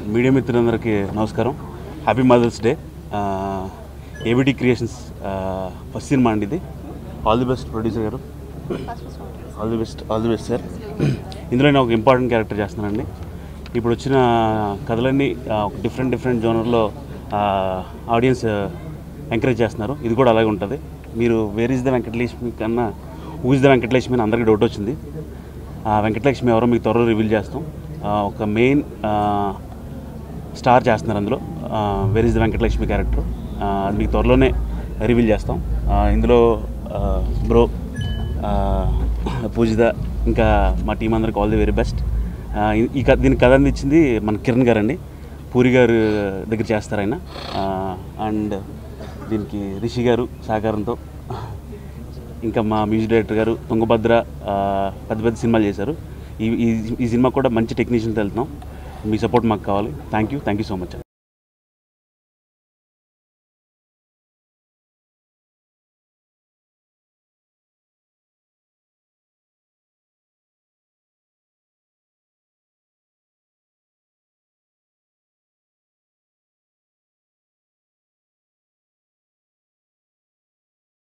media మిత్రులందరికీ నమస్కారం happy mother's day ABT creations first cinema అండి ఇది ఆల్ ది బెస్ట్ ప్రొడ్యూసర్ గారు all the best all the best sir ఇందులో నేను ఒక ఇంపార్టెంట్ క్యారెక్టర్ చేస్తున్నానండి ఇప్పుడు వచ్చిన కథలన్నీ ఆ, ఒక డిఫరెంట్ డిఫరెంట్ జోనర్లో ఆడియన్స్ ఎంకరేజ్ చేస్తున్నారు ఇది కూడా అలాగే ఉంటుంది మీరు వేర్ ఇస్ ద వెంకటలక్ష్మి కన్నా హూ ఇస్ ద వెంకటలక్ష్మి అని అందరికీ డౌట్ వచ్చింది ఆ వెంకటలక్ష్మి ఎవరో మీకు త్వరలో రివీల్ చేస్తాం ఆ, ఒక మెయిన్ స్టార్ చేస్తున్నారు అందులో where is the Venkatalakshmi character అది మీకు త్వరలోనే రివీల్ చేస్తాం ఆ, ఇందులో బ్రో పూజిత ఇంకా మా టీం అందరికి ఆల్ ది వెరీ బెస్ట్ ఈ కథ దీని కథ అందించింది మన కిరణ్ గారు అండి పూరి గారు దగ్గర చేస్తారు ఆయన అండ్ దీనికి రిషి గారు సహకారంతో ఇంకా మా మ్యూజిక్ డైరెక్టర్ గారు తుంగభద్ర ఆ, పెద్ద పెద్ద సినిమాలు చేశారు ఈ ఈ ఈ సినిమా కూడా మంచి టెక్నీషియన్తో వెళ్తున్నాం మీ సపోర్ట్ మాకు కావాలి thank you thank you so much